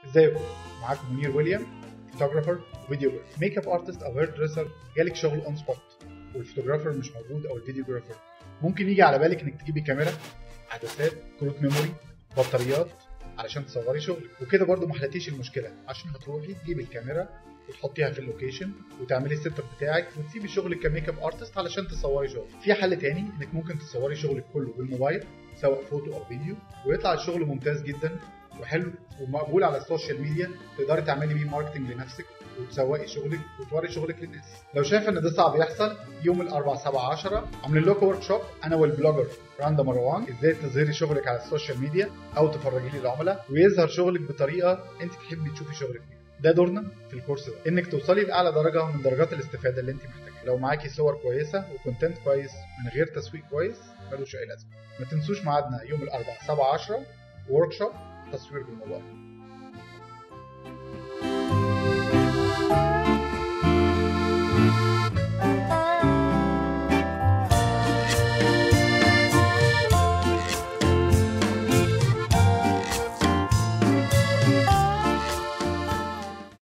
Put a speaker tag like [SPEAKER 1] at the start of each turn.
[SPEAKER 1] ازيكم معاكم منير ويليام فوتوغرافر وفيديوجرافر ميك اب ارتست او هير دريسر جالك شغل اون سبوت والفوتوغرافر مش موجود او الفيديوجرافر ممكن يجي على بالك انك تجيبي كاميرا عدسات كروت ميموري بطاريات علشان تصوري شغلك وكده برضو ما حلتيش المشكله عشان هتروحي تجيبي الكاميرا وتحطيها في اللوكيشن وتعملي السيت اب بتاعك وتسيبي شغلك كميك اب ارتست علشان تصوري شغل في حل تاني انك ممكن تصوري شغلك كله بالموبايل سواء فوتو او فيديو ويطلع الشغل ممتاز جدا وحلو ومقبول على السوشيال ميديا تقدري تعملي بيه ماركتنج لنفسك وتسوقي شغلك وتوري شغلك للناس لو شايف ان ده صعب يحصل يوم الاربع 7 10 عاملين لكم ورك شوب انا والبلوجر راندا مروان ازاي تظهري شغلك على السوشيال ميديا او تفرجيه للعملاء ويظهر شغلك بطريقه انت تحبي تشوفي شغلك بيها ده دورنا في الكورس ده انك توصلي لاعلى درجه من درجات الاستفاده اللي انت محتاجاها لو معاكي صور كويسه وكونتنت كويس من غير تسويق كويس ملوش اي لازمه ما تنسوش ميعادنا يوم الاربعاء 7 10 ورك شوب تصوير بالموبايل